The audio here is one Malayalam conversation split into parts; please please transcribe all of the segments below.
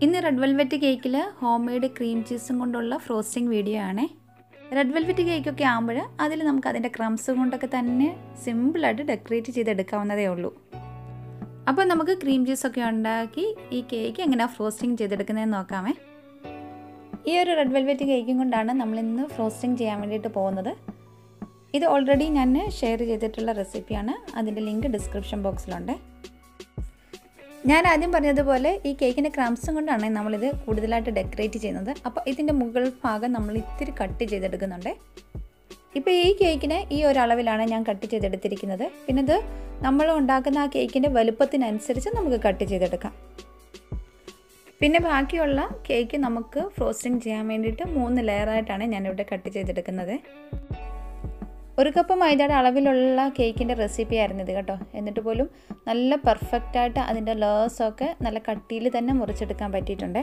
ഇന്ന് റെഡ് വെൽവെറ്റ് കേക്കിൽ ഹോം മെയ്ഡ് ക്രീം ചീസും കൊണ്ടുള്ള ഫ്രോസ്റ്റിംഗ് വീഡിയോ ആണേ റെഡ് വെൽവെറ്റ് കേക്കൊക്കെ ആകുമ്പോൾ അതിൽ നമുക്ക് അതിൻ്റെ ക്രംസ് കൊണ്ടൊക്കെ തന്നെ സിമ്പിളായിട്ട് ഡെക്കറേറ്റ് ചെയ്തെടുക്കാവുന്നതേ ഉള്ളൂ അപ്പോൾ നമുക്ക് ക്രീം ജ്യൂസൊക്കെ ഉണ്ടാക്കി ഈ കേക്ക് എങ്ങനെയാണ് ഫ്രോസ്റ്റിംഗ് ചെയ്തെടുക്കുന്നതെന്ന് നോക്കാമേ ഈ ഒരു റെഡ് വെൽവെറ്റ് കേക്കും കൊണ്ടാണ് നമ്മൾ ഇന്ന് ഫ്രോസ്റ്റിംഗ് ചെയ്യാൻ വേണ്ടിയിട്ട് പോകുന്നത് ഇത് ഓൾറെഡി ഞാൻ ഷെയർ ചെയ്തിട്ടുള്ള റെസിപ്പിയാണ് അതിൻ്റെ ലിങ്ക് ഡിസ്ക്രിപ്ഷൻ ബോക്സിലുണ്ട് ഞാൻ ആദ്യം പറഞ്ഞതുപോലെ ഈ കേക്കിൻ്റെ ക്രംസും കൊണ്ടാണ് നമ്മളിത് കൂടുതലായിട്ട് ഡെക്കറേറ്റ് ചെയ്യുന്നത് അപ്പോൾ ഇതിൻ്റെ മുകൾ ഭാഗം നമ്മൾ ഇത്തിരി കട്ട് ചെയ്തെടുക്കുന്നുണ്ട് ഇപ്പോൾ ഈ കേക്കിന് ഈ ഒരു അളവിലാണ് ഞാൻ കട്ട് ചെയ്തെടുത്തിരിക്കുന്നത് പിന്നെ ഇത് നമ്മൾ ഉണ്ടാക്കുന്ന ആ കേക്കിൻ്റെ വലുപ്പത്തിനനുസരിച്ച് നമുക്ക് കട്ട് ചെയ്തെടുക്കാം പിന്നെ ബാക്കിയുള്ള കേക്ക് നമുക്ക് ഫ്രോസ്റ്റിംഗ് ചെയ്യാൻ വേണ്ടിയിട്ട് മൂന്ന് ലെയറായിട്ടാണ് ഞാനിവിടെ കട്ട് ചെയ്തെടുക്കുന്നത് ഒരു കപ്പ് മൈദയുടെ അളവിലുള്ള കേക്കിൻ്റെ റെസിപ്പി ആയിരുന്നു ഇത് കേട്ടോ എന്നിട്ട് പോലും നല്ല പെർഫെക്റ്റായിട്ട് അതിൻ്റെ ലേഴ്സൊക്കെ നല്ല കട്ടിയിൽ തന്നെ മുറിച്ചെടുക്കാൻ പറ്റിയിട്ടുണ്ട്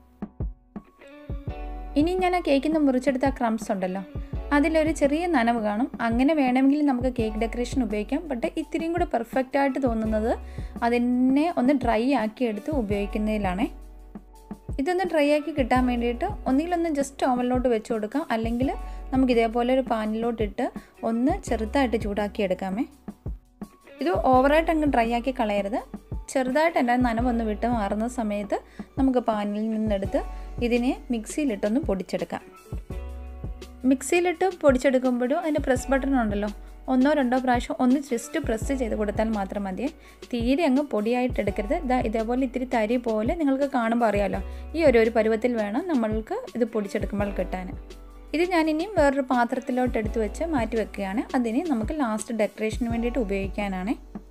ഇനി ഞാൻ ആ കേക്കിൽ നിന്ന് മുറിച്ചെടുത്ത ക്രംസ് ഉണ്ടല്ലോ അതിലൊരു ചെറിയ നനവ് കാണും അങ്ങനെ വേണമെങ്കിൽ നമുക്ക് കേക്ക് ഡെക്കറേഷൻ ഉപയോഗിക്കാം ബട്ട് ഇത്തിരിയും കൂടെ പെർഫെക്റ്റായിട്ട് തോന്നുന്നത് അതിനെ ഒന്ന് ഡ്രൈ ആക്കി എടുത്ത് ഉപയോഗിക്കുന്നതിലാണേ ഇതൊന്ന് ഡ്രൈ ആക്കി കിട്ടാൻ വേണ്ടിയിട്ട് ഒന്നുകിലൊന്ന് ജസ്റ്റ് ഓവനിലോട്ട് വെച്ച് കൊടുക്കാം അല്ലെങ്കിൽ നമുക്ക് ഇതേപോലെ ഒരു പാനിലോട്ടിട്ട് ഒന്ന് ചെറുതായിട്ട് ചൂടാക്കി എടുക്കാമേ ഇത് ഓവറായിട്ട് അങ്ങ് ഡ്രൈ ആക്കി കളയരുത് ചെറുതായിട്ട് എൻ്റെ നനവൊന്ന് വിട്ട് മാറുന്ന സമയത്ത് നമുക്ക് പാനിൽ നിന്നെടുത്ത് ഇതിനെ മിക്സിയിലിട്ടൊന്ന് പൊടിച്ചെടുക്കാം മിക്സിയിലിട്ട് പൊടിച്ചെടുക്കുമ്പോഴും അതിൻ്റെ പ്രസ് ബട്ടൺ ഉണ്ടല്ലോ ഒന്നോ രണ്ടോ പ്രാവശ്യം ഒന്ന് ജസ്റ്റ് പ്രസ് ചെയ്ത് കൊടുത്താൽ മാത്രം മതി തീരെ അങ്ങ് പൊടിയായിട്ട് എടുക്കരുത് ഇതാ ഇതേപോലെ ഇത്തിരി തരി പോലെ നിങ്ങൾക്ക് കാണുമ്പോൾ അറിയാമല്ലോ ഈ ഒരു ഒരു പരുവത്തിൽ വേണം നമ്മൾക്ക് ഇത് പൊടിച്ചെടുക്കുമ്പോൾ കിട്ടാൻ ഇത് ഞാനിനിയും വേറൊരു പാത്രത്തിലോട്ട് എടുത്ത് വെച്ച് മാറ്റി വെക്കുകയാണ് അതിന് നമുക്ക് ലാസ്റ്റ് ഡെക്കറേഷന് വേണ്ടിയിട്ട് ഉപയോഗിക്കാനാണ്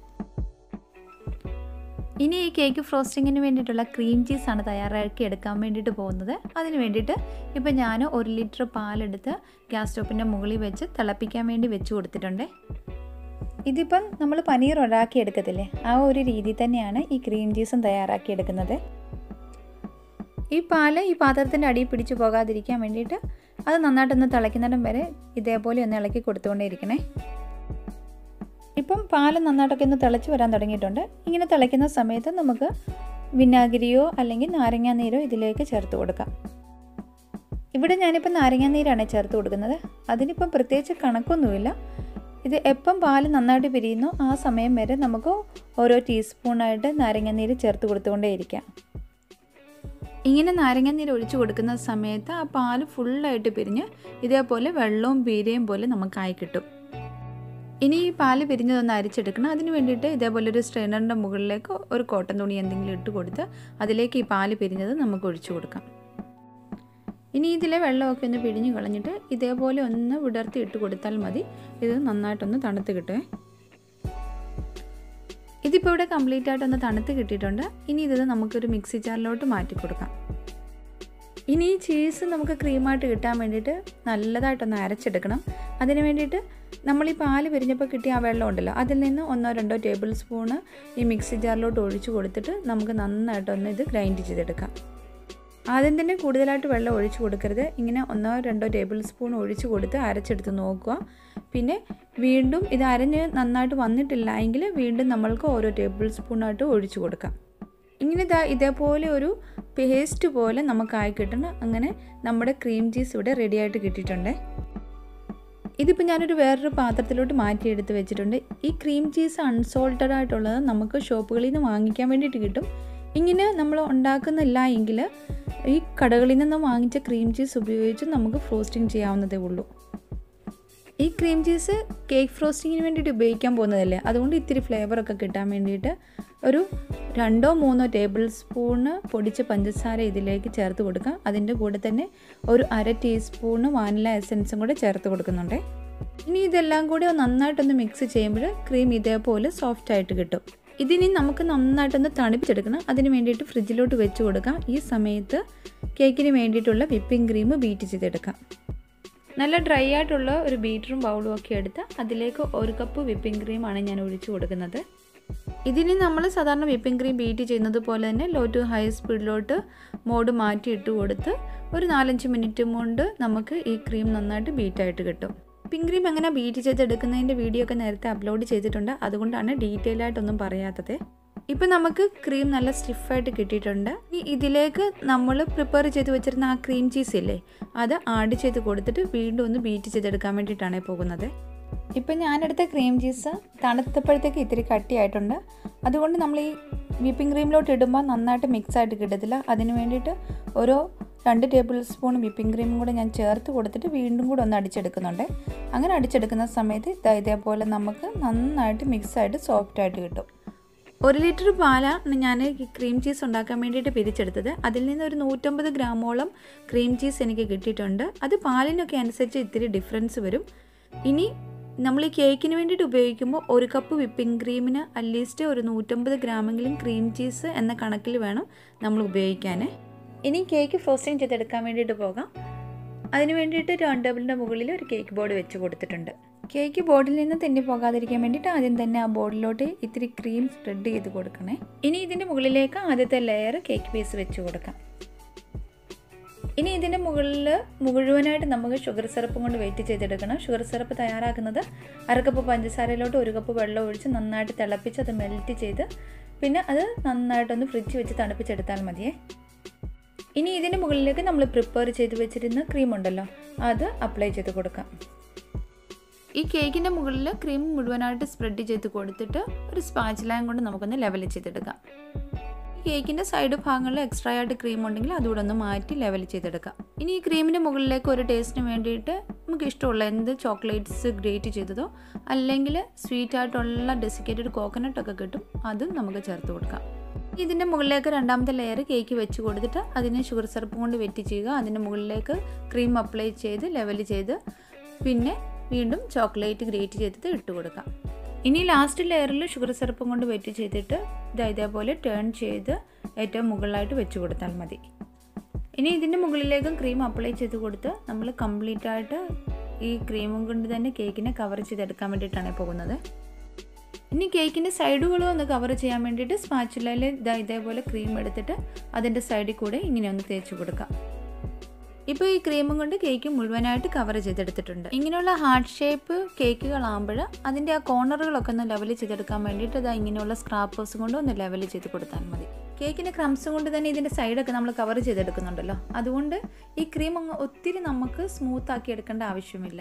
ഇനി ഈ കേക്ക് ഫ്രോസ്റ്റിങ്ങിന് വേണ്ടിയിട്ടുള്ള ക്രീം ചീസാണ് തയ്യാറാക്കി എടുക്കാൻ വേണ്ടിയിട്ട് പോകുന്നത് അതിന് വേണ്ടിയിട്ട് ഇപ്പം ഞാൻ ഒരു ലിറ്റർ പാലെടുത്ത് ഗ്യാസ് സ്റ്റോപ്പിൻ്റെ മുകളിൽ വെച്ച് തിളപ്പിക്കാൻ വേണ്ടി വെച്ച് കൊടുത്തിട്ടുണ്ട് ഇതിപ്പം നമ്മൾ പനീർ ഒഴാക്കി എടുക്കത്തില്ലേ ആ ഒരു രീതി തന്നെയാണ് ഈ ക്രീം ചീസും തയ്യാറാക്കി എടുക്കുന്നത് ഈ പാല് ഈ പാത്രത്തിൻ്റെ അടിയിൽ പിടിച്ചു പോകാതിരിക്കാൻ വേണ്ടിയിട്ട് അത് നന്നായിട്ടൊന്ന് തിളയ്ക്കുന്നിടം വരെ ഇതേപോലെ ഒന്ന് ഇളക്കി കൊടുത്തുകൊണ്ടേയിരിക്കണേ ഇപ്പം പാല് നന്നായിട്ടൊക്കെ ഒന്ന് തിളച്ച് വരാൻ തുടങ്ങിയിട്ടുണ്ട് ഇങ്ങനെ തിളയ്ക്കുന്ന സമയത്ത് നമുക്ക് വിനാഗിരിയോ അല്ലെങ്കിൽ നാരങ്ങാ നീരോ ഇതിലേക്ക് ചേർത്ത് കൊടുക്കാം ഇവിടെ ഞാനിപ്പോൾ നാരങ്ങാ നീരാണ് ചേർത്ത് കൊടുക്കുന്നത് അതിനിപ്പം പ്രത്യേകിച്ച് കണക്കൊന്നുമില്ല ഇത് എപ്പം പാല് നന്നായിട്ട് പിരിയുന്നോ ആ സമയം വരെ നമുക്ക് ഓരോ ടീസ്പൂണായിട്ട് നാരങ്ങാ നീര് ചേർത്ത് കൊടുത്തുകൊണ്ടേയിരിക്കാം ഇങ്ങനെ നാരങ്ങ നീര് ഒഴിച്ചു കൊടുക്കുന്ന സമയത്ത് ആ പാല് ഫുള്ളായിട്ട് പിരിഞ്ഞ് ഇതേപോലെ വെള്ളവും പീരയും പോലെ നമുക്കായി കിട്ടും ഇനി ഈ പാല് പിരിഞ്ഞതൊന്ന് അരിച്ചെടുക്കണം അതിന് വേണ്ടിയിട്ട് ഇതേപോലെ ഒരു സ്ട്രെയിനറിൻ്റെ മുകളിലേക്ക് ഒരു കോട്ടൺ തുണി എന്തെങ്കിലും ഇട്ട് കൊടുത്ത് അതിലേക്ക് ഈ പാല് പിരിഞ്ഞത് നമുക്ക് ഒഴിച്ചു കൊടുക്കാം ഇനി ഇതിലെ വെള്ളമൊക്കെ ഒന്ന് പിഴിഞ്ഞ് കളഞ്ഞിട്ട് ഇതേപോലെ ഒന്ന് വിടർത്തി ഇട്ട് കൊടുത്താൽ മതി ഇത് നന്നായിട്ടൊന്ന് തണുത്ത് കിട്ടുമേ ഇതിപ്പോൾ ഇവിടെ കംപ്ലീറ്റ് ആയിട്ടൊന്ന് തണുത്ത് കിട്ടിയിട്ടുണ്ട് ഇനി ഇത് നമുക്കൊരു മിക്സി ജാറിലോട്ട് മാറ്റി കൊടുക്കാം ഇനി ഈ ചീസ് നമുക്ക് ക്രീമായിട്ട് കിട്ടാൻ വേണ്ടിയിട്ട് നല്ലതായിട്ടൊന്ന് അരച്ചെടുക്കണം അതിന് വേണ്ടിയിട്ട് നമ്മൾ ഈ പാല് പിരിഞ്ഞപ്പോൾ കിട്ടിയ ആ വെള്ളം ഉണ്ടല്ലോ അതിൽ നിന്ന് ഒന്നോ രണ്ടോ ടേബിൾ സ്പൂണ് ഈ മിക്സി ജാറിലോട്ട് ഒഴിച്ച് കൊടുത്തിട്ട് നമുക്ക് നന്നായിട്ടൊന്ന് ഇത് ഗ്രൈൻഡ് ചെയ്തെടുക്കാം ആദ്യം തന്നെ കൂടുതലായിട്ട് വെള്ളം ഒഴിച്ച് കൊടുക്കരുത് ഇങ്ങനെ ഒന്നോ രണ്ടോ ടേബിൾ സ്പൂൺ ഒഴിച്ച് കൊടുത്ത് അരച്ചെടുത്ത് നോക്കുക പിന്നെ വീണ്ടും ഇത് അരഞ്ഞ് നന്നായിട്ട് വന്നിട്ടില്ല എങ്കിൽ വീണ്ടും നമ്മൾക്ക് ഓരോ ടേബിൾ സ്പൂണായിട്ട് ഒഴിച്ച് കൊടുക്കാം ഇങ്ങനെ ഇതാ ഇതേപോലെ ഒരു പേസ്റ്റ് പോലെ നമുക്കായി കിട്ടണം അങ്ങനെ നമ്മുടെ ക്രീം ചീസ് ഇവിടെ റെഡി ആയിട്ട് കിട്ടിയിട്ടുണ്ട് ഇതിപ്പോൾ ഞാനൊരു വേറൊരു പാത്രത്തിലോട്ട് മാറ്റിയെടുത്ത് വെച്ചിട്ടുണ്ട് ഈ ക്രീം ചീസ് അൺസോൾട്ടഡ് ആയിട്ടുള്ളത് നമുക്ക് ഷോപ്പുകളിൽ നിന്ന് വാങ്ങിക്കാൻ വേണ്ടിയിട്ട് കിട്ടും ഇങ്ങനെ നമ്മൾ ഉണ്ടാക്കുന്നില്ല എങ്കിൽ ഈ കടകളിൽ നിന്ന് വാങ്ങിച്ച ക്രീം ചീസ് ഉപയോഗിച്ച് നമുക്ക് ഫ്രോസ്റ്റിംഗ് ചെയ്യാവുന്നതേ ഉള്ളൂ ഈ ക്രീം ചീസ് കേക്ക് ഫ്രോസ്റ്റിങ്ങിന് വേണ്ടിയിട്ട് ഉപയോഗിക്കാൻ പോകുന്നതല്ലേ അതുകൊണ്ട് ഇത്തിരി ഫ്ലേവറൊക്കെ കിട്ടാൻ വേണ്ടിയിട്ട് ഒരു രണ്ടോ മൂന്നോ ടേബിൾ സ്പൂണ് പൊടിച്ച പഞ്ചസാര ഇതിലേക്ക് ചേർത്ത് കൊടുക്കാം അതിൻ്റെ കൂടെ തന്നെ ഒരു അര ടീസ്പൂണ് വാനില എസൻസും കൂടെ ചേർത്ത് കൊടുക്കുന്നുണ്ട് ഇനി ഇതെല്ലാം കൂടി നന്നായിട്ടൊന്ന് മിക്സ് ചെയ്യുമ്പോൾ ക്രീം ഇതേപോലെ സോഫ്റ്റ് ആയിട്ട് കിട്ടും ഇതിനി നമുക്ക് നന്നായിട്ടൊന്ന് തണുപ്പിച്ചെടുക്കണം അതിന് വേണ്ടിയിട്ട് ഫ്രിഡ്ജിലോട്ട് വെച്ച് കൊടുക്കാം ഈ സമയത്ത് കേക്കിന് വേണ്ടിയിട്ടുള്ള വിപ്പിംഗ് ക്രീം ബീറ്റ് ചെയ്തെടുക്കാം നല്ല ഡ്രൈ ആയിട്ടുള്ള ഒരു ബീറ്ററും ബൗളും ഒക്കെ എടുത്ത് അതിലേക്ക് ഒരു കപ്പ് വിപ്പിംഗ് ക്രീമാണ് ഞാൻ ഒഴിച്ചു കൊടുക്കുന്നത് ഇതിന് നമ്മൾ സാധാരണ വിപ്പിംഗ് ക്രീം ബീറ്റ് ചെയ്യുന്നത് പോലെ തന്നെ ലോ ടു ഹൈ സ്പീഡിലോട്ട് മോഡ് മാറ്റി ഇട്ട് കൊടുത്ത് ഒരു നാലഞ്ച് മിനിറ്റ് കൊണ്ട് നമുക്ക് ഈ ക്രീം നന്നായിട്ട് ബീറ്റായിട്ട് കിട്ടും വിപ്പിംഗ് ക്രീം എങ്ങനെ ബീറ്റ് ചെയ്തെടുക്കുന്നതിൻ്റെ വീഡിയോ ഒക്കെ നേരത്തെ അപ്ലോഡ് ചെയ്തിട്ടുണ്ട് അതുകൊണ്ടാണ് ഡീറ്റെയിൽ ആയിട്ടൊന്നും പറയാത്തത് ഇപ്പം നമുക്ക് ക്രീം നല്ല സ്റ്റിഫായിട്ട് കിട്ടിയിട്ടുണ്ട് ഇനി ഇതിലേക്ക് നമ്മൾ പ്രിപ്പയർ ചെയ്ത് വെച്ചിരുന്ന ആ ക്രീം ചീസ് ഇല്ലേ അത് ആഡ് ചെയ്ത് കൊടുത്തിട്ട് വീണ്ടും ഒന്ന് ബീറ്റ് ചെയ്തെടുക്കാൻ വേണ്ടിയിട്ടാണ് പോകുന്നത് ഇപ്പം ഞാനെടുത്ത ക്രീം ചീസ് തണുത്തപ്പോഴത്തേക്ക് ഇത്തിരി കട്ടിയായിട്ടുണ്ട് അതുകൊണ്ട് നമ്മൾ ഈ വിപ്പിംഗ് ക്രീമിലോട്ട് ഇടുമ്പോൾ നന്നായിട്ട് മിക്സ് ആയിട്ട് കിട്ടത്തില്ല അതിന് വേണ്ടിയിട്ട് ഓരോ രണ്ട് ടേബിൾ സ്പൂൺ വിപ്പിംഗ് ക്രീമും കൂടെ ഞാൻ ചേർത്ത് കൊടുത്തിട്ട് വീണ്ടും കൂടെ ഒന്ന് അടിച്ചെടുക്കുന്നുണ്ട് അങ്ങനെ അടിച്ചെടുക്കുന്ന സമയത്ത് ഇതാ ഇതേപോലെ നമുക്ക് നന്നായിട്ട് മിക്സായിട്ട് സോഫ്റ്റായിട്ട് കിട്ടും ഒരു ലിറ്റർ പാലാണ് ഞാൻ ഈ ക്രീം ചീസ് ഉണ്ടാക്കാൻ വേണ്ടിയിട്ട് പിരിച്ചെടുത്തത് അതിൽ നിന്ന് ഒരു നൂറ്റമ്പത് ഗ്രാമോളം ക്രീം ചീസ് എനിക്ക് കിട്ടിയിട്ടുണ്ട് അത് പാലിനൊക്കെ അനുസരിച്ച് ഇത്തിരി ഡിഫറൻസ് വരും ഇനി നമ്മൾ ഈ കേക്കിന് വേണ്ടിയിട്ട് ഉപയോഗിക്കുമ്പോൾ ഒരു കപ്പ് വിപ്പിംഗ് ക്രീമിന് അറ്റ്ലീസ്റ്റ് ഒരു നൂറ്റമ്പത് ഗ്രാമെങ്കിലും ക്രീം ചീസ് എന്ന കണക്കിൽ വേണം നമ്മൾ ഉപയോഗിക്കാൻ ഇനി കേക്ക് ഫ്രോസ്റ്റിംഗ് ചെയ്തെടുക്കാൻ വേണ്ടിയിട്ട് പോകാം അതിന് വേണ്ടിയിട്ട് ടേൺ ടേബിളിൻ്റെ മുകളിൽ ഒരു കേക്ക് ബോർഡ് വെച്ച് കൊടുത്തിട്ടുണ്ട് കേക്ക് ബോർഡിൽ നിന്ന് തെന്നി പോകാതിരിക്കാൻ വേണ്ടിയിട്ട് ആദ്യം തന്നെ ആ ബോർഡിലോട്ട് ഇത്തിരി ക്രീം സ്പ്രെഡ് ചെയ്ത് കൊടുക്കണേ ഇനി ഇതിൻ്റെ മുകളിലേക്ക് ആദ്യത്തെ ലെയർ കേക്ക് പീസ് വെച്ച് കൊടുക്കാം ഇനി ഇതിൻ്റെ മുകളിൽ മുഴുവനായിട്ട് നമുക്ക് ഷുഗർ സിറപ്പും കൊണ്ട് വെയിറ്റ് ചെയ്തെടുക്കണം ഷുഗർ സിറപ്പ് തയ്യാറാക്കുന്നത് അര കപ്പ് പഞ്ചസാരയിലോട്ട് ഒരു കപ്പ് വെള്ളം ഒഴിച്ച് നന്നായിട്ട് തിളപ്പിച്ച് അത് മെൽറ്റ് ചെയ്ത് പിന്നെ അത് നന്നായിട്ടൊന്ന് ഫ്രിഡ്ജ് വെച്ച് തണുപ്പിച്ചെടുത്താൽ മതിയേ ഇനി ഇതിന് മുകളിലേക്ക് നമ്മൾ പ്രിപ്പയർ ചെയ്ത് വെച്ചിരുന്ന ക്രീം ഉണ്ടല്ലോ അത് അപ്ലൈ ചെയ്ത് കൊടുക്കാം ഈ കേക്കിൻ്റെ മുകളിൽ ക്രീം മുഴുവനായിട്ട് സ്പ്രെഡ് ചെയ്ത് കൊടുത്തിട്ട് ഒരു സ്പാച്ചിലായം കൊണ്ട് നമുക്കൊന്ന് ലെവൽ ചെയ്തെടുക്കാം ഈ കേക്കിൻ്റെ സൈഡ് ഭാഗങ്ങളിൽ എക്സ്ട്രാ ആയിട്ട് ക്രീം ഉണ്ടെങ്കിൽ അതുകൂടെ ഒന്ന് മാറ്റി ലെവൽ ചെയ്തെടുക്കാം ഇനി ഈ ക്രീമിൻ്റെ മുകളിലേക്ക് ഒരു ടേസ്റ്റിന് വേണ്ടിയിട്ട് നമുക്ക് ഇഷ്ടമുള്ള എന്ത് ചോക്ലേറ്റ്സ് ഗ്രേറ്റ് ചെയ്തതോ അല്ലെങ്കിൽ സ്വീറ്റ് ആയിട്ടുള്ള ഡെസിക്കേറ്റഡ് കോക്കനട്ടൊക്കെ കിട്ടും അതും നമുക്ക് ചേർത്ത് കൊടുക്കാം ഇതിൻ്റെ മുകളിലേക്ക് രണ്ടാമത്തെ ലെയർ കേക്ക് വെച്ച് കൊടുത്തിട്ട് അതിനെ ഷുഗർ സിറപ്പ് കൊണ്ട് വെറ്റി ചെയ്യുക അതിൻ്റെ മുകളിലേക്ക് ക്രീം അപ്ലൈ ചെയ്ത് ലെവൽ ചെയ്ത് പിന്നെ വീണ്ടും ചോക്ലേറ്റ് ഗ്രേറ്റ് ചെയ്തിട്ട് ഇട്ട് കൊടുക്കാം ഇനി ലാസ്റ്റ് ലെയറിൽ ഷുഗർ സിറപ്പും കൊണ്ട് വെറ്റ് ചെയ്തിട്ട് ഇതാ ഇതേപോലെ ടേൺ ചെയ്ത് ഏറ്റവും മുകളിലായിട്ട് വെച്ച് കൊടുത്താൽ മതി ഇനി ഇതിൻ്റെ മുകളിലേക്കും ക്രീം അപ്ലൈ ചെയ്ത് കൊടുത്ത് നമ്മൾ കംപ്ലീറ്റ് ആയിട്ട് ഈ ക്രീമും കൊണ്ട് തന്നെ കേക്കിനെ കവർ ചെയ്തെടുക്കാൻ വേണ്ടിയിട്ടാണ് പോകുന്നത് ഇനി കേക്കിൻ്റെ സൈഡുകളും ഒന്ന് കവർ ചെയ്യാൻ വേണ്ടിയിട്ട് സ്പാച്ചുലയിൽ ഇതാ ഇതേപോലെ ക്രീം എടുത്തിട്ട് അതിൻ്റെ സൈഡിൽ കൂടെ ഇങ്ങനെ ഒന്ന് തേച്ച് കൊടുക്കാം ഇപ്പോൾ ഈ ക്രീമും കൊണ്ട് കേക്ക് മുഴുവനായിട്ട് കവർ ചെയ്തെടുത്തിട്ടുണ്ട് ഇങ്ങനെയുള്ള ഹാർട്ട് ഷേപ്പ് കേക്കുകളാകുമ്പോൾ അതിൻ്റെ ആ കോർണറുകളൊക്കെ ഒന്ന് ലെവൽ ചെയ്തെടുക്കാൻ വേണ്ടിയിട്ട് ഇതാ ഇങ്ങനെയുള്ള സ്ക്രാപ്പേഴ്സ് കൊണ്ട് ഒന്ന് ലെവൽ ചെയ്ത് കൊടുത്താൽ മതി കേക്കിൻ്റെ ക്രംസ് കൊണ്ട് തന്നെ ഇതിൻ്റെ സൈഡൊക്കെ നമ്മൾ കവർ ചെയ്തെടുക്കുന്നുണ്ടല്ലോ അതുകൊണ്ട് ഈ ക്രീം അങ്ങ് ഒത്തിരി നമുക്ക് സ്മൂത്ത് ആക്കി എടുക്കേണ്ട ആവശ്യമില്ല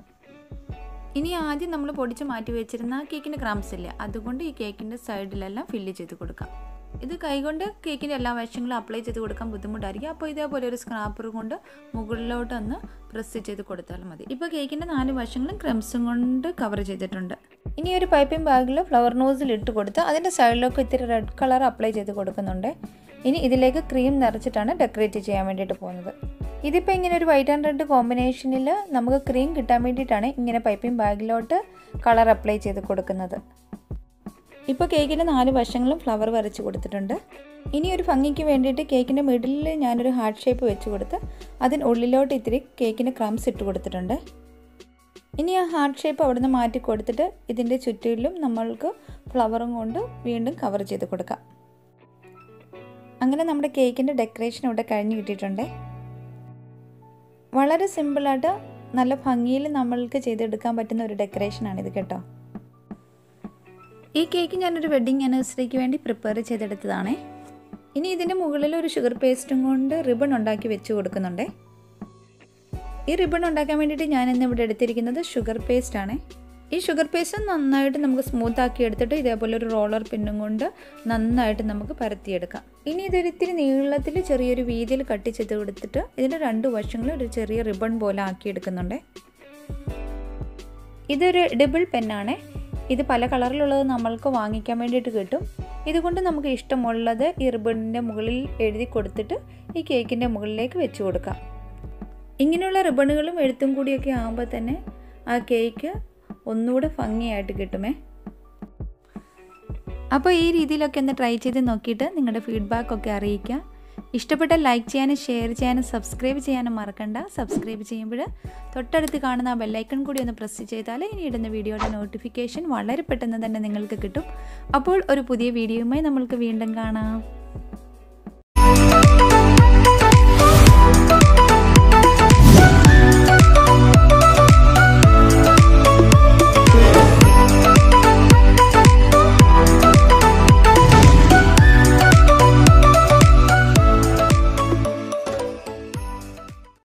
ഇനി ആദ്യം നമ്മൾ പൊടിച്ച് മാറ്റി വെച്ചിരുന്ന കേക്കിൻ്റെ ക്രംസ് ഇല്ല അതുകൊണ്ട് ഈ കേക്കിൻ്റെ സൈഡിലെല്ലാം ഫില്ല് ചെയ്ത് കൊടുക്കാം ഇത് കൈകൊണ്ട് കേക്കിൻ്റെ എല്ലാ വശങ്ങളും അപ്ലൈ ചെയ്ത് കൊടുക്കാൻ ബുദ്ധിമുട്ടായിരിക്കും അപ്പോൾ ഇതേപോലെ ഒരു സ്ക്രാപ്പർ കൊണ്ട് മുകളിലോട്ട് ഒന്ന് പ്രസ് ചെയ്ത് കൊടുത്താൽ മതി ഇപ്പോൾ കേക്കിൻ്റെ നാല് വശങ്ങളും ക്രംസും കൊണ്ട് കവർ ചെയ്തിട്ടുണ്ട് ഇനി ഒരു പൈപ്പിംഗ് ബാഗിൽ ഫ്ലവർ നോസിൽ ഇട്ട് കൊടുത്ത് അതിൻ്റെ സൈഡിലൊക്കെ ഇത്തിരി റെഡ് കളർ അപ്ലൈ ചെയ്ത് കൊടുക്കുന്നുണ്ട് ഇനി ഇതിലേക്ക് ക്രീം നിറച്ചിട്ടാണ് ഡെക്കറേറ്റ് ചെയ്യാൻ വേണ്ടിയിട്ട് പോകുന്നത് ഇതിപ്പോൾ ഇങ്ങനെ ഒരു വൈറ്റ് ആൻഡ് റെഡ് കോമ്പിനേഷനിൽ നമുക്ക് ക്രീം കിട്ടാൻ വേണ്ടിയിട്ടാണ് ഇങ്ങനെ പൈപ്പിംഗ് ബാഗിലോട്ട് കളർ അപ്ലൈ ചെയ്ത് കൊടുക്കുന്നത് ഇപ്പോൾ കേക്കിൻ്റെ നാല് വശങ്ങളും ഫ്ലവർ വരച്ച് കൊടുത്തിട്ടുണ്ട് ഇനി ഒരു ഭംഗിക്ക് വേണ്ടിയിട്ട് കേക്കിൻ്റെ മിഡിലിൽ ഞാനൊരു ഹാർട്ട് ഷേപ്പ് വെച്ച് കൊടുത്ത് അതിനുള്ളിലോട്ട് ഇത്തിരി കേക്കിന് ക്രംസ് ഇട്ട് കൊടുത്തിട്ടുണ്ട് ഇനി ആ ഹാർട്ട് ഷേപ്പ് അവിടെ നിന്ന് മാറ്റി കൊടുത്തിട്ട് ഇതിൻ്റെ ചുറ്റിലും നമ്മൾക്ക് ഫ്ലവറും കൊണ്ട് വീണ്ടും കവർ ചെയ്ത് കൊടുക്കാം അങ്ങനെ നമ്മുടെ കേക്കിൻ്റെ ഡെക്കറേഷൻ ഇവിടെ കഴിഞ്ഞ് കിട്ടിയിട്ടുണ്ട് വളരെ സിമ്പിളായിട്ട് നല്ല ഭംഗിയിൽ നമ്മൾക്ക് ചെയ്തെടുക്കാൻ പറ്റുന്ന ഒരു ഡെക്കറേഷനാണിത് കേട്ടോ ഈ കേക്ക് ഞാനൊരു വെഡ്ഡിങ് ആനിവേഴ്സറിക്ക് വേണ്ടി പ്രിപ്പയർ ചെയ്തെടുത്തതാണ് ഇനി ഇതിൻ്റെ മുകളിൽ ഒരു ഷുഗർ പേസ്റ്റും കൊണ്ട് റിബൺ ഉണ്ടാക്കി വെച്ച് കൊടുക്കുന്നുണ്ട് ഈ റിബൺ ഉണ്ടാക്കാൻ വേണ്ടിയിട്ട് ഞാൻ ഇന്ന് ഇവിടെ എടുത്തിരിക്കുന്നത് ഷുഗർ പേസ്റ്റ് ആണ് ഈ ഷുഗർ പേസ്റ്റ് നന്നായിട്ട് നമുക്ക് സ്മൂത്ത് ആക്കി എടുത്തിട്ട് ഇതേപോലെ ഒരു റോളർ പിന്നും കൊണ്ട് നന്നായിട്ട് നമുക്ക് പരത്തിയെടുക്കാം ഇനി ഇതൊരു ഇത്തിരി നീളത്തിൽ ചെറിയൊരു വീതിയിൽ കട്ട് ചെയ്ത് കൊടുത്തിട്ട് ഇതിൻ്റെ രണ്ട് വശങ്ങളും ഒരു ചെറിയ റിബൺ പോലെ ആക്കിയെടുക്കുന്നുണ്ട് ഇതൊരു എഡിബിൾ പെന്നാണ് ഇത് പല കളറിലുള്ളത് നമ്മൾക്ക് വാങ്ങിക്കാൻ വേണ്ടിയിട്ട് കിട്ടും ഇതുകൊണ്ട് നമുക്ക് ഇഷ്ടമുള്ളത് ഈ റിബണിൻ്റെ മുകളിൽ എഴുതി കൊടുത്തിട്ട് ഈ കേക്കിൻ്റെ മുകളിലേക്ക് വെച്ച് കൊടുക്കാം ഇങ്ങനെയുള്ള റിബണുകളും എഴുത്തും കൂടിയൊക്കെ ആകുമ്പോൾ തന്നെ ആ കേക്ക് ഒന്നുകൂടെ ഭംഗിയായിട്ട് കിട്ടുമേ അപ്പോൾ ഈ രീതിയിലൊക്കെ ഒന്ന് ട്രൈ ചെയ്ത് നോക്കിയിട്ട് നിങ്ങളുടെ ഫീഡ്ബാക്കൊക്കെ അറിയിക്കുക ഇഷ്ടപ്പെട്ട ലൈക്ക് ചെയ്യാനും ഷെയർ ചെയ്യാനും സബ്സ്ക്രൈബ് ചെയ്യാനും മറക്കണ്ട സബ്സ്ക്രൈബ് ചെയ്യുമ്പോൾ തൊട്ടടുത്ത് കാണുന്ന ആ ബെല്ലൈക്കൺ കൂടി ഒന്ന് പ്രസ് ചെയ്താൽ ഇനി ഇടുന്ന വീഡിയോയുടെ നോട്ടിഫിക്കേഷൻ വളരെ പെട്ടെന്ന് തന്നെ നിങ്ങൾക്ക് കിട്ടും അപ്പോൾ ഒരു പുതിയ വീഡിയോയുമായി നമ്മൾക്ക് വീണ്ടും കാണാം